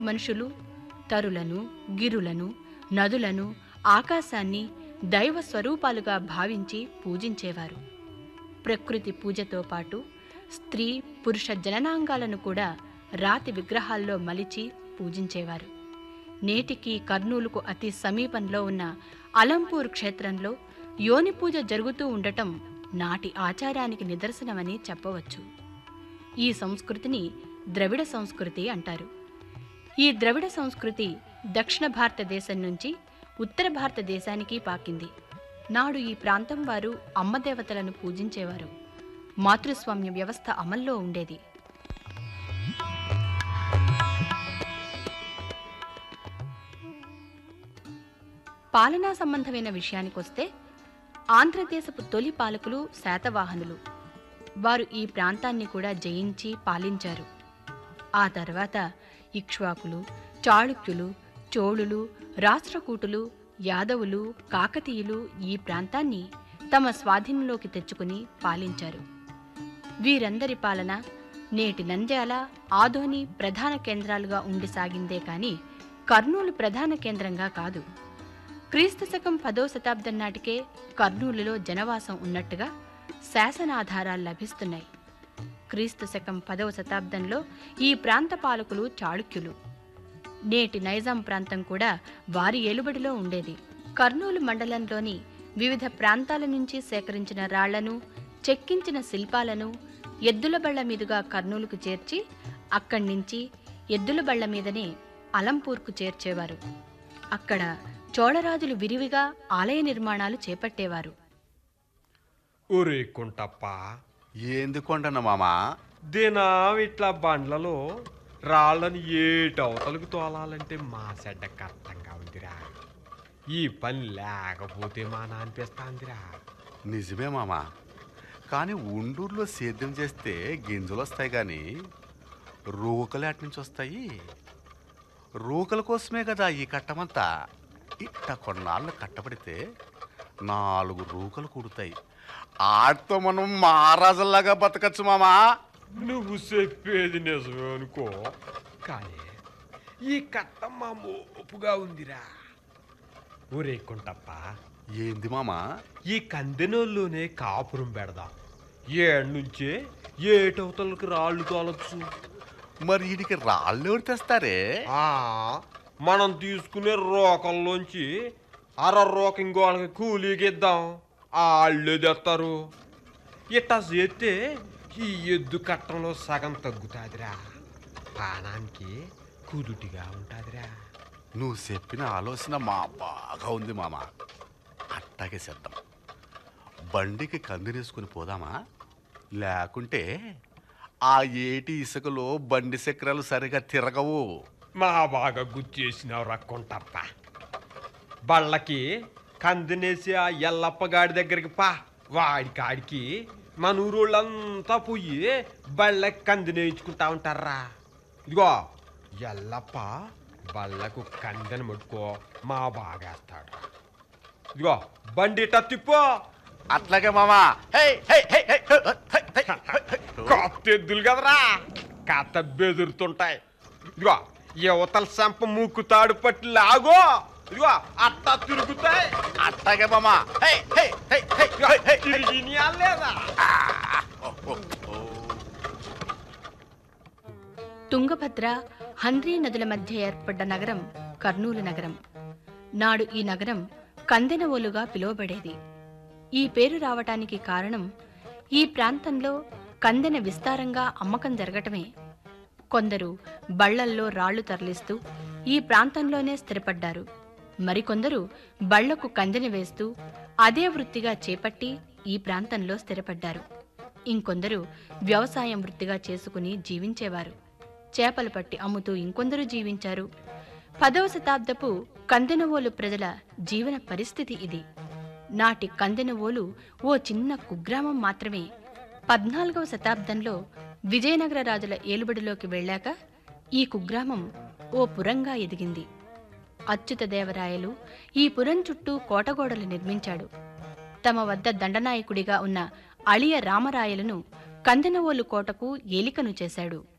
మనుషులు తరులను గిరులను నదులను ఆకాశాన్ని దైవ స్వరూపాలుగా భావించి పూజించేవారు ప్రకృతి పూజతో పాటు స్త్రీ పురుష జననాంగాలను కూడా రాతి విగ్రహాల్లో మలిచి పూజించేవారు నేటికి కర్నూలుకు అతి సమీపంలో ఉన్న అలంపూర్ క్షేత్రంలో యోని పూజ జరుగుతూ ఉండటం నాటి ఆచారానికి నిదర్శనమని చెప్పవచ్చు ఈ సంస్కృతిని ద్రవిడ సంస్కృతి అంటారు ఈ ద్రవిడ సంస్కృతి దక్షిణ భారతదేశం నుంచి ఉత్తర భారతదేశానికి పాకింది నాడు ఈ ప్రాంతం వారు అమ్మదేవతలను పూజించేవారు మాతృస్వామ్య వ్యవస్థ అమల్లో ఉండేది పాలనా సంబంధమైన విషయానికొస్తే ఆంధ్రదేశపు తొలి పాలకులు శాతవాహనులు వారు ఈ ప్రాంతాన్ని కూడా జయించి పాలించారు ఆ తర్వాత ఇక్ష్వాకులు చాళుక్యులు చోళులు రాష్ట్రకూటులు యాదవులు కాకతీయులు ఈ ప్రాంతాన్ని తమ స్వాధీనంలోకి తెచ్చుకుని పాలించారు వీరందరి పాలన నేటి నంద్యాల ఆదోని ప్రధాన కేంద్రాలుగా ఉండి సాగిందే కాని కర్నూలు ప్రధాన కేంద్రంగా కాదు క్రీస్తు శకం పదో శతాబ్దం నాటికే కర్నూలులో జనవాసం ఉన్నట్టుగా శాసనాధారాలు లభిస్తున్నాయి క్రీస్తు శకం పదవ శతాబ్దంలో ఈ ప్రాంత పాలకులు చాళుక్యులు నేటి నైజాం ప్రాంతం కూడా వారి ఏలుబడిలో ఉండేది కర్నూలు మండలంలోని వివిధ ప్రాంతాల నుంచి సేకరించిన రాళ్లను చెక్కించిన శిల్పాలను ఎద్దుల బళ్ల మీదుగా కర్నూలుకు చేర్చి అక్కడి నుంచి ఎద్దుల బళ్ల మీదనే అలంపూర్కు చేర్చేవారు అక్కడ చోళరాజులు విరివిగా ఆలయ నిర్మాణాలు చేపట్టేవారు ఒరే కుంటప్ప ఎందుకొండన్న మామా దినం ఇట్లా బండ్లలో రాళ్ళని ఏటవతలకు తోలాలంటే మా సెడ్డకు అర్థంగా ఉందిరా ఈ పని లేకపోతే మా నానిపిస్తాందిరా నిజమే మామా కానీ ఉండూరులో సేద్యం చేస్తే గింజలు వస్తాయి కానీ రూకలు అటు నుంచి వస్తాయి రూకల కోసమే కదా ఈ కట్టమంతా ఇట్ట కొన్నాళ్ళు కట్టబడితే నాలుగు రూకలు కుడతాయి ఆడితో మనం మహారాజుల్లాగా బతకచ్చు మామా నువ్వు చెప్పేది నిజమే అనుకో కానీ ఈ కట్ట మా మోపుగా ఉందిరా ఒరే కుంటప్ప ఏంది మామా ఈ కందెనోళ్ళలోనే కాపురం పెడదాం ఏడు నుంచే ఏటవతలకు రాళ్ళు తోలొచ్చు మరి వీడికి రాళ్ళు ఎవరు తెస్తారే ఆ, మనం తీసుకునే రోకల్లోంచి అర రోక ఇంకోళ్ళకి కూలీకి ఇద్దాం ఆళ్ళే తెస్తారు ఇట్టా చేస్తే ఈ ఎద్దు కట్టంలో సగం తగ్గుతాదిరా పానానికి కుదుటిగా ఉంటాదిరా నువ్వు చెప్పిన ఆలోచన మా బాగా ఉంది మామ అట్టాగే చేద్దాం బండికి కందినేసుకుని పోదామా లేకుంటే ఆ ఏటి ఇసుకలో బండి చక్రాలు సరిగా తిరగవు మా బాగా గుర్చేసినావు రక్కుంటప్ప బళ్ళకి కందినేసి ఆ ఎల్లప్ప గాడి దగ్గరికి పా వాడి కాడికి మన ఊరోళ్ళంతా పోయి బళ్ళకి కందినేయించుకుంటా ఉంటారా ఇదిగో ఎల్లప్ప బళ్ళకు కందెని ముట్టుకో మా బాగేస్తాడు ఇదిగో బండి ఇట్ట తిప్పో అట్లాగే మామా హే హే హే హే హే, హే, హే, హే, హే. కొత్త ఎద్దులు కదరా కథ బెదురుతుంటాయి ఇదిగో యువతల సంప మూకుతాడు పట్టి లాగో ఇదిగో అట్టా తిరుగుతాయి అట్లాగే మామా హే హే హే హే ఇదిగో హే, హే. తిరిగినాయా లేదా ఓ, ఓ, ఓ. తుంగభద్ర హంద్రీ నదుల మధ్య ఏర్పడ్డ నగరం కర్నూలు నగరం నాడు ఈ నగరం కందెనవోలుగా పిలువబడేది ఈ పేరు రావటానికి కారణం ఈ ప్రాంతంలో కందెన విస్తారంగా అమ్మకం జరగటమే కొందరు బళ్లల్లో రాళ్లు తరలిస్తూ ఈ ప్రాంతంలోనే స్థిరపడ్డారు మరికొందరు బళ్లకు కందెన వేస్తూ అదే వృత్తిగా చేపట్టి ఈ ప్రాంతంలో స్థిరపడ్డారు ఇంకొందరు వ్యవసాయం వృత్తిగా చేసుకుని జీవించేవారు చేపలు పట్టి అమ్ముతూ ఇంకొందరు జీవించారు పదవ శతాబ్దపు కందెనవోలు ప్రజల జీవన పరిస్థితి ఇది నాటి కందెనవోలు ఓ చిన్న కుగ్రామం మాత్రమే పద్నాలుగవ శతాబ్దంలో విజయనగర రాజుల ఏలుబడిలోకి వెళ్ళాక ఈ కుగ్రామం ఓ పురంగా ఎదిగింది అచ్యుతదేవరాయలు ఈ పురం చుట్టూ కోటగోడలు నిర్మించాడు తమ వద్ద దండనాయకుడిగా ఉన్న అళియ రామరాయలను కందెనవోలు కోటకు ఏలికను చేశాడు